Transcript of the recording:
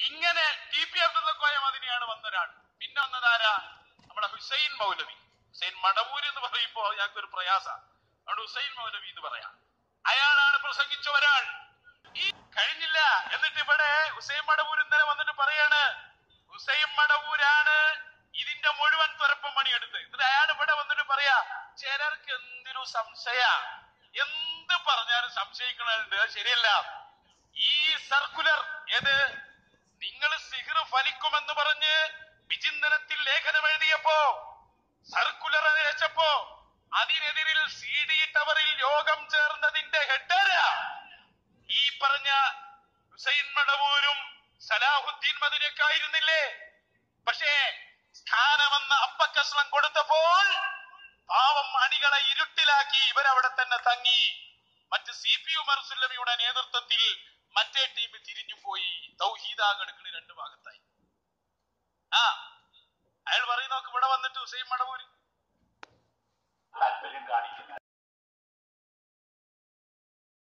ഇങ്ങനെ T P Abdullah Koya മദിനിയാണ് വന്നൊരാൾ പിന്നെ വന്നതാരാ നമ്മുടെ ഹുസൈൻ മൗലവി ഹുസൈൻ മടവൂര് എന്ന് പറയുമ്പോ ഞങ്ങൾക്ക് ഒരു പ്രയാസ അതുകൊണ്ട് ഹുസൈൻ മൗലവി എന്ന് പറയാം അയാളാണ് പ്രസംഗിച്ച ഒരാൾ ഈ കഴിഞ്ഞില്ല എന്നിട്ട് ഇവിടെ ഹുസൈൻ മടവൂർ ഇന്നലെ വന്നിട്ട് പറയാണ് ഹുസൈൻ മടവൂരാണ് ഇതിന്റെ മുഴുവൻ തുരപ്പം പണിയെടുത്ത് എന്നിട്ട് അയാൾ ഇവിടെ വന്നിട്ട് പറയാ ചിലർക്ക് എന്തൊരു സംശയ എന്ത് പറഞ്ഞാലും സംശയിക്കണുണ്ട് അത് ശരിയല്ല ഈ സർക്കുലർ ഏത് നിങ്ങൾ സിഹിർ ഫലിക്കുമെന്ന് പറഞ്ഞ് വിചിന്തനത്തിൽ ലേഖനം എഴുതിയപ്പോ സർക്കുലർ അയച്ചപ്പോ അതിനെതിരിൽ സി ഡി ടവറിൽ യോഗം ചേർന്നതിന്റെ ഹെഡാരാ ഈ പറഞ്ഞ ഹുസൈൻ മടവൂരും സലാഹുദ്ദീൻ മദിനൊക്കെ ആയിരുന്നില്ലേ പക്ഷേ സ്ഥാനമെന്ന അപ്പക്കഷ്ണം കൊടുത്തപ്പോൾ പാവം അണികളെ ഇരുട്ടിലാക്കി ഇവരവിടെ തന്നെ തങ്ങി മറ്റ് സി പി ഉമർ സുല്ലമിയുടെ നേതൃത്വത്തിൽ മറ്റേ ടീം തിരിഞ്ഞു പോയി തൗഹീദാകെടുക്കണ രണ്ട് ഭാഗത്തായി ആ അയാൾ പറയുന്നോക്ക് ഇവിടെ വന്നിട്ട് ഹുസൈൻ മടവൂര്